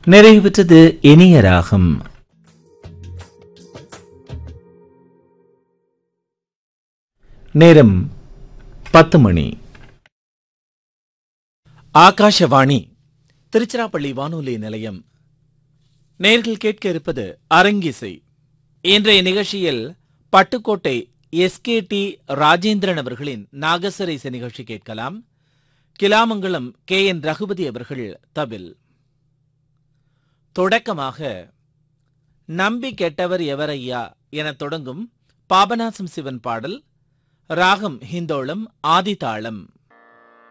நிறைவு பெற்றது இனிய ராகம் நேரம் பத்து மணி ஆகாஷவாணி திருச்சிராப்பள்ளி வானொலி நிலையம் நேர்கள் கேட்க இருப்பது அரங்கிசை இன்றைய நிகழ்ச்சியில் பட்டுக்கோட்டை எஸ்கே டி ராஜேந்திரன் அவர்களின் நாகசரிசை நிகழ்ச்சி கேட்கலாம் கிலாமங்கலம் கே என் ரகுபதி அவர்கள் தபில் தொடக்கமாக நம்பி கெட்டவர் எவரையா எனத் தொடங்கும் பாபநாசம் சிவன் பாடல் ராகம் ஹிந்தோளம் ஆதிதாளம்